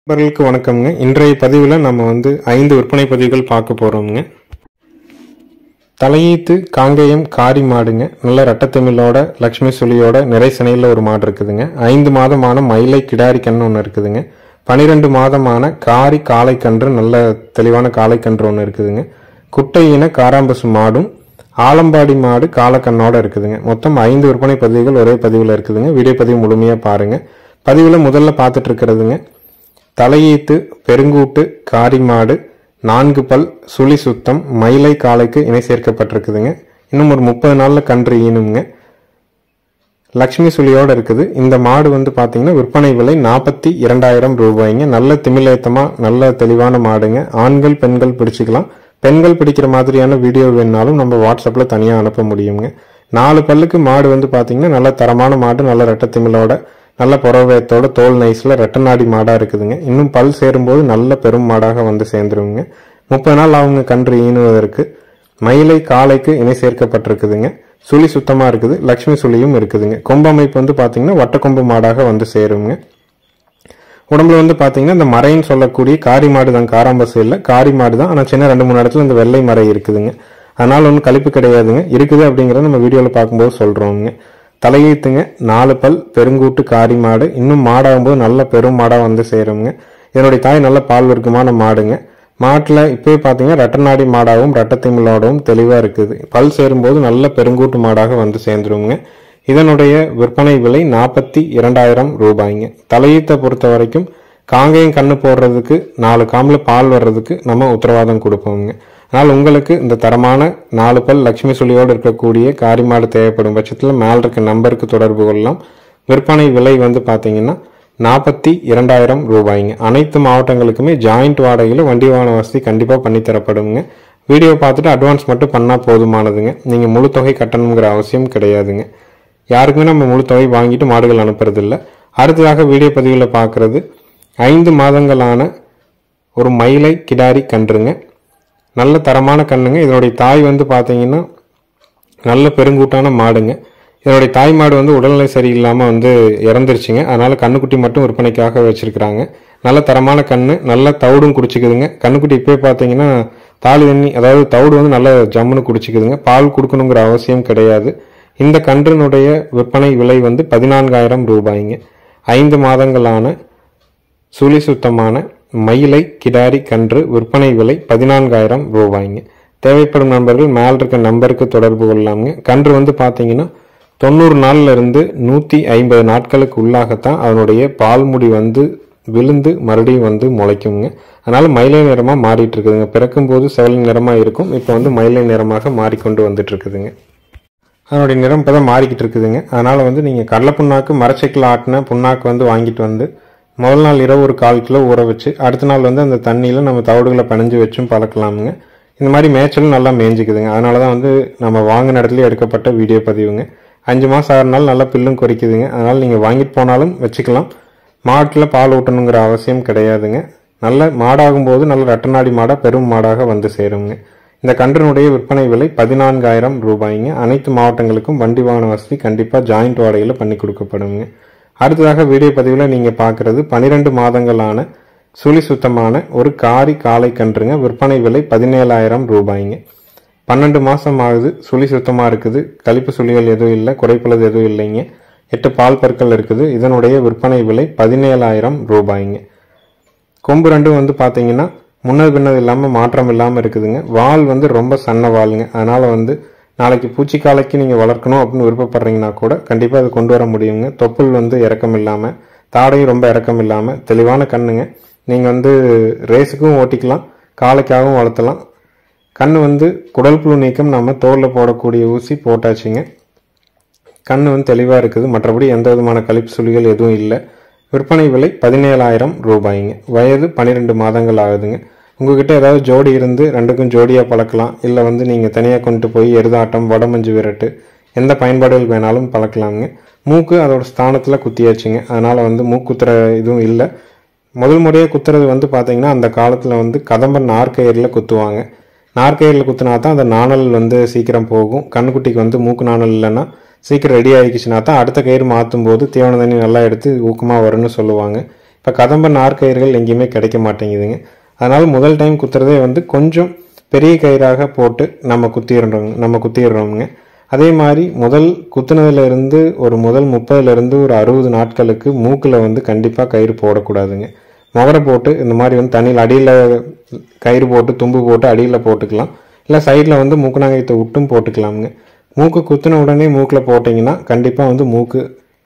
நண்பர்களுக்கு வணக்கம்ங்க இன்றைய பதிவில் நம்ம வந்து ஐந்து விற்பனை பதிவுகள் பார்க்க போகிறோம்ங்க தலையீத்து காங்கேயம் காரி மாடுங்க நல்ல ரெட்டத்தமிழோட லக்ஷ்மி சுழியோட நிறை சினையில் ஒரு மாடு இருக்குதுங்க ஐந்து மாதமான மயிலை கிடாரி கன்று ஒன்று இருக்குதுங்க பனிரெண்டு மாதமான காரி காளைக்கன்று நல்ல தெளிவான காளைக்கன்று ஒன்று இருக்குதுங்க குட்டை இன காராம்பசு மாடும் ஆலம்பாடி மாடு காலக்கண்ணோட இருக்குதுங்க மொத்தம் ஐந்து விற்பனை பதிவுகள் ஒரே பதிவில் இருக்குதுங்க வீடியோ பதிவு முழுமையாக பாருங்க பதிவில் முதல்ல பார்த்துட்டு இருக்கிறதுங்க தலையீத்து பெருங்கூட்டு காரிமாடு நான்கு பல் சுழி சுத்தம் மயிலை காளைக்கு இணை சேர்க்கப்பட்டிருக்குதுங்க இன்னும் ஒரு முப்பது நாளில் கன்று ஈனுங்க லக்ஷ்மி சுழியோட இருக்குது இந்த மாடு வந்து பார்த்தீங்கன்னா விற்பனை விலை நாற்பத்தி இரண்டாயிரம் ரூபாய்ங்க நல்ல திமிலேத்தமாக நல்ல தெளிவான மாடுங்க ஆண்கள் பெண்கள் பிடிச்சிக்கலாம் பெண்கள் பிடிக்கிற மாதிரியான வீடியோ வேணுனாலும் நம்ம வாட்ஸ்அப்பில் தனியாக அனுப்ப முடியுங்க நாலு பல்லுக்கு மாடு வந்து பார்த்தீங்கன்னா நல்ல தரமான மாடு நல்ல ரெட்டை திமிலோட நல்ல புறவேத்தோட தோல் நைஸில் ரெட்டநாடி மாடாக இருக்குதுங்க இன்னும் பல் சேரும்போது நல்ல பெரும் மாடாக வந்து சேர்ந்துருங்க முப்பது நாள் அவங்க கன்று ஈனுவதற்கு மயிலை காளைக்கு இணை சேர்க்கப்பட்டிருக்குதுங்க சுழி சுத்தமாக இருக்குது லக்ஷ்மி சுழியும் இருக்குதுங்க கொம்பு அமைப்பு வந்து பார்த்தீங்கன்னா வட்டக்கொம்பு மாடாக வந்து சேருங்க உடம்புல வந்து பார்த்தீங்கன்னா இந்த மறைன்னு சொல்லக்கூடிய காரி மாடு தான் காராம்பசு இல்லை காரி மாடு தான் ஆனால் சின்ன ரெண்டு மூணு இடத்துல இந்த வெள்ளை மறை இருக்குதுங்க அதனால ஒன்றும் கழிப்பு கிடையாதுங்க இருக்குது அப்படிங்கிறத நம்ம வீடியோவில் பார்க்கும்போது சொல்கிறோங்க தலையீத்துங்க நாலு பல் பெருங்கூட்டு காரி மாடு இன்னும் மாடாகும்போது நல்ல பெரும் மாடாக வந்து சேருங்க இதனுடைய தாய் நல்ல பால் வர்க்கமான மாடுங்க மாட்டில் இப்போயே பார்த்தீங்கன்னா ரெட்டநாடி மாடாகவும் ரெட்டத்திமிழோடவும் தெளிவாக இருக்குது பல் சேரும்போது நல்ல பெருங்கூட்டு மாடாக வந்து சேர்ந்துருங்க இதனுடைய விற்பனை விலை நாற்பத்தி இரண்டாயிரம் ரூபாய்ங்க தலையீத்தை பொறுத்த வரைக்கும் காங்கேயம் கண்ணு போடுறதுக்கு நாலு காமில் பால் வர்றதுக்கு நம்ம உத்தரவாதம் கொடுப்போங்க அதனால் உங்களுக்கு இந்த தரமான நாலு பல் லட்சுமி சுழியோடு இருக்கக்கூடிய காரிமாடு தேவைப்படும் பட்சத்தில் மேல் இருக்க நம்பருக்கு தொடர்பு கொள்ளலாம் விற்பனை விலை வந்து பார்த்தீங்கன்னா நாற்பத்தி இரண்டாயிரம் ரூபாய்ங்க அனைத்து மாவட்டங்களுக்குமே ஜாயிண்ட் வாடகையில் வண்டி வாகன வசதி கண்டிப்பாக பண்ணி தரப்படுங்க வீடியோ பார்த்துட்டு அட்வான்ஸ் மட்டும் பண்ணால் போதுமானதுங்க நீங்கள் முழு தொகை கட்டணுங்கிற அவசியம் கிடையாதுங்க யாருக்குமே நம்ம முழு தொகை வாங்கிட்டு மாடுகள் அனுப்புறதில்ல அடுத்ததாக வீடியோ பதிவில் பார்க்குறது ஐந்து மாதங்களான ஒரு மயிலை கிடாரி கன்றுங்க நல்ல தரமான கண்ணுங்க இதனுடைய தாய் வந்து பார்த்தீங்கன்னா நல்ல பெருங்கூட்டான மாடுங்க இதனுடைய தாய் மாடு வந்து உடல்நிலை சரியில்லாமல் வந்து இறந்துருச்சுங்க அதனால கண்ணுக்குட்டி மட்டும் விற்பனைக்காக வச்சிருக்கிறாங்க நல்ல தரமான கண்ணு நல்ல தவிடும் குடிச்சிக்குதுங்க கண்ணுக்குட்டி இப்போயே பார்த்தீங்கன்னா தாலி தண்ணி அதாவது தவிடு வந்து நல்ல ஜம்முன்னு குடிச்சிக்குதுங்க பால் கொடுக்கணுங்கிற அவசியம் கிடையாது இந்த கன்றினுடைய விற்பனை விலை வந்து பதினான்காயிரம் ரூபாய்ங்க ஐந்து மாதங்களான சுழி சுத்தமான மயிலை கிடாரி கன்று விற்பனை விலை பதினான்காயிரம் ரூபாய்ங்க தேவைப்படும் நண்பர்கள் மேல் இருக்க நம்பருக்கு தொடர்பு கொள்ளலாமுங்க கன்று வந்து பார்த்தீங்கன்னா தொண்ணூறு நாள்ல இருந்து நூற்றி ஐம்பது நாட்களுக்கு உள்ளாகத்தான் அதனுடைய பால்முடி வந்து விழுந்து மறுபடியும் வந்து முளைக்குங்க அதனால மயிலை நிறமாக மாறிட்டு இருக்குதுங்க பிறக்கும்போது செவலை நிறமாக இருக்கும் இப்போ வந்து மயிலை நிறமாக மாறிக்கொண்டு வந்துட்டு இருக்குதுங்க அதனுடைய நிறம் இப்போ தான் மாறிக்கிட்டு இருக்குதுங்க அதனால் வந்து நீங்கள் கடலை புண்ணாக்கு மரச்சைக்கில் ஆட்டின புண்ணாக்கு வந்து வாங்கிட்டு வந்து முதல் நாள் இரவு ஒரு கால் கிலோ ஊற வச்சு அடுத்த நாள் வந்து அந்த தண்ணியில் நம்ம தவிடுகளை பிணைஞ்சு வச்சும் பழக்கலாமுங்க இந்த மாதிரி மேய்ச்சலும் நல்லா மேய்ஞ்சிக்குதுங்க அதனால தான் வந்து நம்ம வாங்கின இடத்துல எடுக்கப்பட்ட வீடியோ பதிவுங்க அஞ்சு மாதம் ஆறு நாள் நல்லா பில்லும் குறைக்குதுங்க அதனால் நீங்கள் வாங்கிட்டு போனாலும் வச்சுக்கலாம் மாட்டில் பால் ஊட்டணுங்கிற அவசியம் கிடையாதுங்க நல்ல மாடாகும்போது நல்ல ரெட்டநாடி மாடாக பெரும் மாடாக வந்து சேருங்க இந்த கன்றினுடைய விற்பனை விலை பதினான்காயிரம் ரூபாய்ங்க அனைத்து மாவட்டங்களுக்கும் வண்டி வாகன வசதி கண்டிப்பாக ஜாயிண்ட் வாடகையில் பண்ணி கொடுக்கப்படுங்க அடுத்ததாக வீடியோ பதிவில் நீங்கள் பார்க்குறது பன்னிரெண்டு மாதங்களான சுழி சுத்தமான ஒரு காரி காளை கன்றுங்க விற்பனை விலை பதினேழாயிரம் ரூபாய்ங்க பன்னெண்டு மாதம் ஆகுது சுழி சுத்தமாக இருக்குது கழிப்பு சுழிகள் எதுவும் இல்லை குறைப்புள்ளது எதுவும் இல்லைங்க எட்டு பால் பற்கள் இருக்குது இதனுடைய விற்பனை விலை பதினேழாயிரம் ரூபாய்ங்க கொம்பு ரெண்டும் வந்து பார்த்தீங்கன்னா முன்னது பின்னது இல்லாமல் மாற்றம் இல்லாமல் இருக்குதுங்க வால் வந்து ரொம்ப சன்ன வாளுங்க அதனால் வந்து நாளைக்கு பூச்சிக்காலைக்கு நீங்கள் வளர்க்கணும் அப்படின்னு விருப்பப்படுறீங்கன்னா கூட கண்டிப்பாக அது கொண்டு வர முடியுங்க தொப்புள் வந்து இறக்கம் இல்லாமல் தாடையும் ரொம்ப இறக்கம் இல்லாமல் தெளிவான கண்ணுங்க நீங்கள் வந்து ரேஸுக்கும் ஓட்டிக்கலாம் காலைக்காகவும் வளர்த்தலாம் கண் வந்து குடல் புழு நீக்கம் நம்ம தோலில் போடக்கூடிய ஊசி போட்டாச்சுங்க கண் வந்து தெளிவாக இருக்குது மற்றபடி எந்த விதமான கழிப்பு சுழிகள் எதுவும் இல்லை விற்பனை விலை பதினேழாயிரம் ரூபாய்ங்க வயது பன்னிரெண்டு மாதங்கள் ஆகுதுங்க உங்ககிட்ட ஏதாவது ஜோடி இருந்து ரெண்டுக்கும் ஜோடியாக பழக்கலாம் இல்லை வந்து நீங்கள் தனியாக கொண்டு போய் எருதாட்டம் வடமஞ்சு விரட்டு எந்த பயன்பாடுகள் வேணாலும் பழக்கலாமுங்க மூக்கு அதோட ஸ்தானத்தில் குத்தியாச்சுங்க அதனால் வந்து மூக்குத்துற இதுவும் இல்லை முதல் முறையாக குத்துறது வந்து பார்த்தீங்கன்னா அந்த காலத்தில் வந்து கதம்ப நாற்கயிறில் குத்துவாங்க நாற்கயிறில் குத்துனா தான் அந்த நாணல் வந்து சீக்கிரம் போகும் கண்ணுக்குட்டிக்கு வந்து மூக்கு நாணல் இல்லைன்னா சீக்கிரம் ரெடி ஆகிடுச்சுன்னா தான் அடுத்த கயிறு மாற்றும் போது தீவன தண்ணி நல்லா எடுத்து ஊக்கமாக வரும்னு சொல்லுவாங்க இப்போ கதம்ப நார்க்கயிறுகள் எங்கேயுமே கிடைக்க மாட்டேங்குதுங்க அதனால் முதல் டைம் குத்துறதே வந்து கொஞ்சம் பெரிய கயிறாக போட்டு நம்ம குத்திடுறோங்க நம்ம குத்திடுறோமுங்க அதே மாதிரி முதல் குத்துனதுல இருந்து ஒரு முதல் முப்பதுல இருந்து ஒரு அறுபது நாட்களுக்கு மூக்கில் வந்து கண்டிப்பாக கயிறு போடக்கூடாதுங்க முகரை போட்டு இந்த மாதிரி வந்து தண்ணியில் அடியில் கயிறு போட்டு தும்பு போட்டு அடியில் போட்டுக்கலாம் இல்லை சைடில் வந்து மூக்குநாங்கயத்தை விட்டும் போட்டுக்கலாமுங்க மூக்கு குத்துன உடனே மூக்கில் போட்டிங்கன்னா கண்டிப்பாக வந்து மூக்கு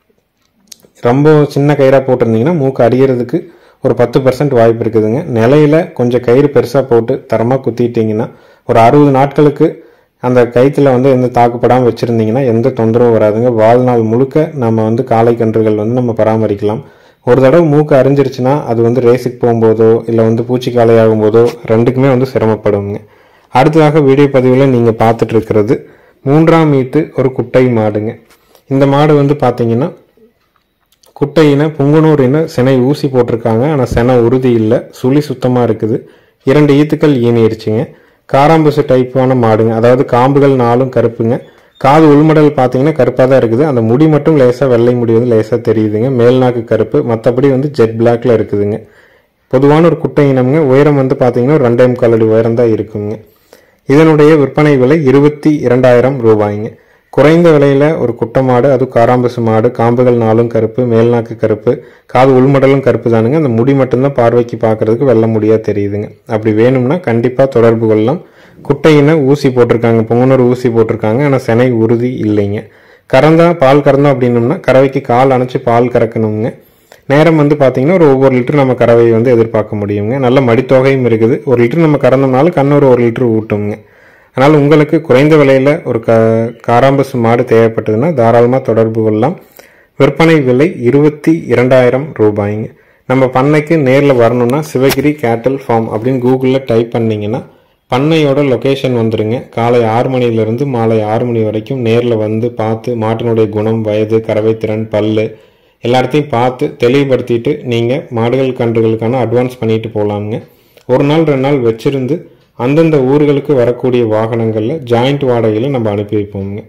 ரொம்ப சின்ன கயிறாக போட்டிருந்தீங்கன்னா மூக்கு அடிக்கிறதுக்கு ஒரு பத்து பர்சன்ட் வாய்ப்பு இருக்குதுங்க நிலையில கொஞ்சம் கயிறு பெருசாக போட்டு தரமாக குத்திட்டிங்கன்னா ஒரு அறுபது நாட்களுக்கு அந்த கயிற்றுல வந்து எந்த தாக்குப்படாமல் வச்சுருந்தீங்கன்னா எந்த தொந்தரவும் வராதுங்க வாழ்நாள் முழுக்க நம்ம வந்து காளை கன்றுகள் வந்து நம்ம பராமரிக்கலாம் ஒரு தடவை மூக்கு அரிஞ்சிருச்சுன்னா அது வந்து ரேஸுக்கு போகும்போதோ இல்லை வந்து பூச்சி காலை ஆகும்போதோ ரெண்டுக்குமே வந்து சிரமப்படுங்க அடுத்ததாக வீடியோ பதிவில் நீங்கள் பார்த்துட்டு இருக்கிறது மூன்றாம் மீட்டு ஒரு குட்டை மாடுங்க இந்த மாடு வந்து பார்த்தீங்கன்னா குட்டையின புங்குனூர் இன சினை ஊசி போட்டிருக்காங்க ஆனால் செனை உறுதி இல்லை சுழி சுத்தமாக இருக்குது இரண்டு ஈத்துக்கள் ஈனிருச்சுங்க காராம்பசு டைப்பான மாடுங்க அதாவது காம்புகள் நாலும் கருப்புங்க காது உள்மடல் பார்த்தீங்கன்னா கருப்பாக தான் இருக்குது அந்த முடி மட்டும் லேசாக வெள்ளை முடி வந்து லேசாக தெரியுதுங்க மேல்நாக்கு கருப்பு மற்றபடி வந்து ஜெட் பிளாக்ல இருக்குதுங்க பொதுவான ஒரு குட்டை இனம்ங்க உயரம் வந்து பார்த்தீங்கன்னா ஒரு ரெண்டே முக்கால் அடி உயரம் தான் இருக்குங்க இதனுடைய விற்பனை விலை இருபத்தி இரண்டாயிரம் ரூபாய்ங்க குறைந்த விலையில ஒரு குட்டை மாடு அது காராம்பசு மாடு காம்புகள் நாலும் கருப்பு மேல்நாக்கு கருப்பு காது உள்மடலும் கருப்பு தானுங்க அந்த முடி மட்டும்தான் பார்வைக்கு பார்க்கறதுக்கு வெள்ள முடியா தெரியுதுங்க அப்படி வேணும்னா கண்டிப்பாக தொடர்பு கொள்ளலாம் குட்டையின ஊசி போட்டிருக்காங்க பொங்கனூர் ஊசி போட்டிருக்காங்க ஆனால் செனை உறுதி இல்லைங்க கறந்தா பால் கறந்தோம் அப்படின்னோம்னா கறவைக்கு கால் அணைச்சு பால் கறக்கணுங்க நேரம் வந்து பார்த்தீங்கன்னா ஒரு ஒவ்வொரு லிட்டர் நம்ம கறவையை வந்து எதிர்பார்க்க முடியுங்க நல்ல மடித்தொகையும் இருக்குது ஒரு லிட்டர் நம்ம கறந்தோம்னாலும் கண்ணூர் ஒரு லிட்டர் ஊட்டுங்க அதனால் உங்களுக்கு குறைந்த விலையில் ஒரு க காராம்பசு மாடு தேவைப்பட்டதுன்னா தாராளமாக தொடர்பு கொள்ளலாம் விற்பனை விலை இருபத்தி இரண்டாயிரம் ரூபாய்ங்க நம்ம பண்ணைக்கு நேரில் வரணும்னா சிவகிரி கேட்டல் ஃபார்ம் அப்படின்னு கூகுளில் டைப் பண்ணிங்கன்னா பண்ணையோட லொக்கேஷன் வந்துருங்க காலை ஆறு மணிலேருந்து மாலை ஆறு மணி வரைக்கும் நேரில் வந்து பார்த்து மாட்டினுடைய குணம் வயது கறவைத்திறன் பல்லு எல்லாத்தையும் பார்த்து தெளிவுபடுத்திட்டு நீங்கள் மாடுகள் கன்றுகளுக்கான அட்வான்ஸ் பண்ணிட்டு போகலாமுங்க ஒரு நாள் ரெண்டு நாள் வச்சிருந்து அந்தந்த ஊர்களுக்கு வரக்கூடிய வாகனங்களில் ஜாயிண்ட் வாடகையில் நம்ம அனுப்பி வைப்போமுங்க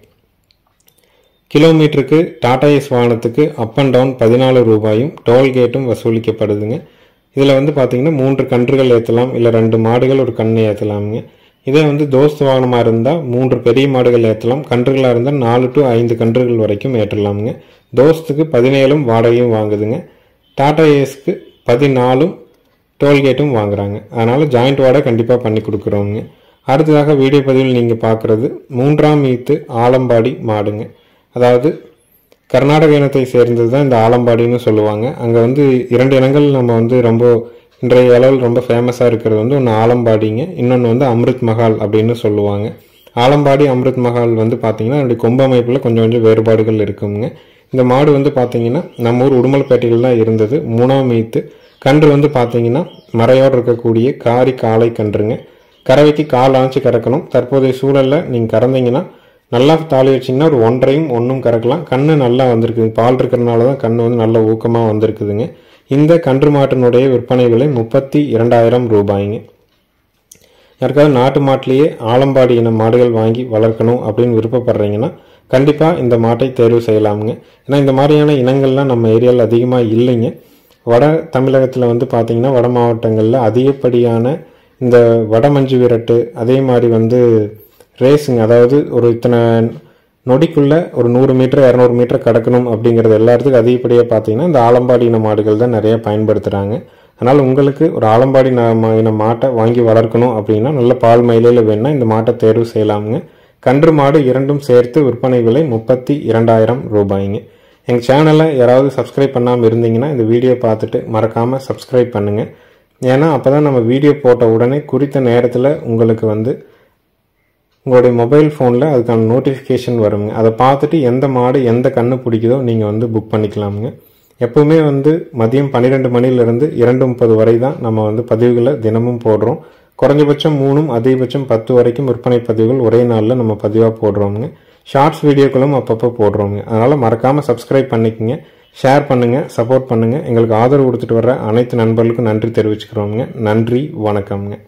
கிலோமீட்டருக்கு டாடா எஸ் வாகனத்துக்கு அப் அண்ட் டவுன் பதினாலு ரூபாயும் டோல்கேட்டும் வசூலிக்கப்படுதுங்க இதில் வந்து பார்த்தீங்கன்னா மூன்று கன்றுகள் ஏற்றலாம் இல்லை ரெண்டு மாடுகள் ஒரு கண்ணை ஏற்றலாமுங்க இதே வந்து தோஸ்து வாகனமாக இருந்தால் மூன்று பெரிய மாடுகள் ஏற்றலாம் கன்றுகளாக இருந்தால் நாலு டு ஐந்து கன்றுகள் வரைக்கும் ஏற்றலாமுங்க தோஸ்துக்கு பதினேழும் வாடகையும் வாங்குதுங்க டாடா ஏஸ்க்கு பதினாலும் டோல்கேட்டும் வாங்குறாங்க அதனால் ஜாயிண்ட் வாடகை கண்டிப்பாக பண்ணி கொடுக்குறோங்க அடுத்ததாக வீடியோ பதிவில் நீங்கள் பார்க்குறது மூன்றாம் ஈத்து ஆலம்பாடி மாடுங்க அதாவது கர்நாடக இனத்தை சேர்ந்தது தான் இந்த ஆலம்பாடின்னு சொல்லுவாங்க அங்கே வந்து இரண்டு இனங்கள் நம்ம வந்து ரொம்ப இன்றைய அளவில் ரொம்ப ஃபேமஸாக இருக்கிறது வந்து ஒன்று ஆலம்பாடிங்க இன்னொன்று வந்து அம்ருத் மஹால் அப்படின்னு சொல்லுவாங்க ஆலம்பாடி அம்ருத் மஹால் வந்து பார்த்தீங்கன்னா அதனுடைய கொம்பு அமைப்பில் கொஞ்சம் கொஞ்சம் வேறுபாடுகள் இருக்குங்க இந்த மாடு வந்து பார்த்தீங்கன்னா நம்ம ஊர் உடுமல்பேட்டையில் தான் இருந்தது மூணாம் ஈத்து கன்று வந்து பார்த்தீங்கன்னா மறையோடு இருக்கக்கூடிய காரி காளை கன்றுங்க கறவைக்கு கால் அணைச்சி கறக்கணும் தற்போதைய சூழலில் நீங்கள் கறந்தீங்கன்னா நல்லா தாலி வச்சிங்கன்னா ஒரு ஒன்றையும் ஒன்றும் கறக்கலாம் கண்ணு நல்லா வந்திருக்குது பால் இருக்கிறனால தான் கண்ணு வந்து நல்ல ஊக்கமாக வந்திருக்குதுங்க இந்த கன்று மாட்டினுடைய விற்பனை விலை முப்பத்தி இரண்டாயிரம் ரூபாய்ங்க யாருக்காவது நாட்டு மாட்டிலேயே ஆலம்பாடி இன மாடுகள் வாங்கி வளர்க்கணும் அப்படின்னு விருப்பப்படுறீங்கன்னா கண்டிப்பாக இந்த மாட்டை தேர்வு செய்யலாமுங்க ஏன்னா இந்த மாதிரியான இனங்கள்லாம் நம்ம ஏரியாவில் அதிகமாக இல்லைங்க வட தமிழகத்தில் வந்து பார்த்திங்கன்னா வட மாவட்டங்களில் அதிகப்படியான இந்த வடமஞ்சு விரட்டு அதே மாதிரி வந்து ரேஸுங்க அதாவது ஒரு இத்தனை நொடிக்குள்ள ஒரு நூறு மீட்டர் இரநூறு மீட்டர் கடக்கணும் அப்படிங்கிறது எல்லாத்துக்கும் அதிகப்படியாக பார்த்தீங்கன்னா இந்த ஆலம்பாடி இன மாடுகள் தான் நிறைய பயன்படுத்துகிறாங்க அதனால் உங்களுக்கு ஒரு ஆலம்பாடி ந- இன மாட்டை வாங்கி வளர்க்கணும் அப்படின்னா நல்ல பால் மயிலையில் வேணால் இந்த மாட்டை தேர்வு செய்யலாமுங்க கன்று மாடு இரண்டும் சேர்த்து விற்பனை விலை முப்பத்தி இரண்டாயிரம் ரூபாய்ங்க எங்கள் சேனலை யாராவது சப்ஸ்கிரைப் பண்ணாமல் இருந்தீங்கன்னா இந்த வீடியோ பார்த்துட்டு மறக்காமல் சப்ஸ்கிரைப் பண்ணுங்கள் ஏன்னா அப்போ தான் நம்ம வீடியோ போட்ட உடனே குறித்த நேரத்தில் உங்களுக்கு வந்து உங்களுடைய மொபைல் ஃபோனில் அதுக்கான நோட்டிஃபிகேஷன் வருங்க அதை பார்த்துட்டு எந்த மாடு எந்த கண்ணு பிடிக்குதோ நீங்கள் வந்து புக் பண்ணிக்கலாமுங்க எப்பவுமே வந்து மதியம் பன்னிரெண்டு மணிலேருந்து இரண்டு முப்பது வரை தான் நம்ம வந்து பதிவுகளை தினமும் போடுறோம் குறைஞ்சபட்சம் மூணும் அதிகபட்சம் பத்து வரைக்கும் விற்பனை பதிவுகள் ஒரே நாளில் நம்ம பதிவாக போடுறோமுங்க ஷார்ட்ஸ் வீடியோக்களும் அப்பப்போ போடுறோங்க அதனால் மறக்காமல் சப்ஸ்கிரைப் பண்ணிக்கங்க ஷேர் பண்ணுங்கள் சப்போர்ட் பண்ணுங்கள் எங்களுக்கு ஆதரவு கொடுத்துட்டு வர்ற அனைத்து நண்பர்களுக்கும் நன்றி தெரிவிச்சுக்கிறோங்க நன்றி வணக்கம்ங்க